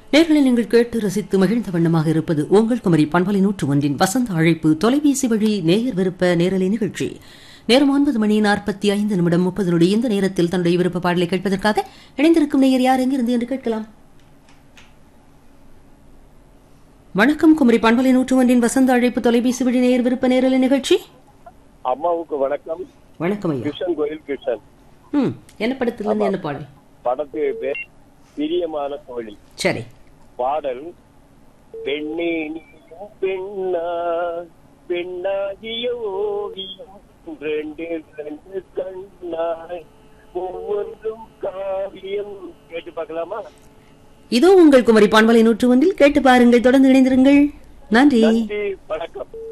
நேர்களை நீங்கள் கேட்டு ரசித்து மகிழ்ந்த வண்ணமாக இருப்பது உங்கள் குமரி பண்பலை நூற்று ஒன்றின் வசந்த அழைப்பு தொலைபேசி வழி நேயர் விருப்ப நேரலை நிகழ்ச்சி நேரம் ஒன்பது மணி நாற்பத்தி ஐந்து நிமிடம் முப்பது நொடி இந்த நேரத்தில் தன்னுடைய விருப்ப பாடலை கேட்பதற்காக இணைந்திருக்கும் நேயர் யார் எங்கிருந்து என்று கேட்கலாம் வணக்கம் குமரி பண்பலை நூற்று ஒன்றின் வசந்த அழைப்பு தொலைபேசி வழி நேயர் விருப்ப நேரலை நிகழ்ச்சி அம்மாவுக்கு வணக்கம் வணக்கம் ஐயா கிருஷ்ணன் கோயில் கிருஷ்ணன் ம் என்ன படத்திலிருந்து என்ன பாடல் படத்து பேர் பிரியமான தோழி சரி பாடல் பெண்ணே நீயும் பெண்ணா பெண்ணாகிய ஓவியம் ரெண்டு ரெண்டு கண்ணாய் ஒவ்வொன்றும் காவியம் கேட்டு பார்க்கலாமா இதோ உங்கள் குமரி பண்பலை நூற்று ஒன்றில் கேட்டு பாருங்கள் தொடர்ந்து இணைந்திருங்கள் நன்றி நன்றி வணக்கம்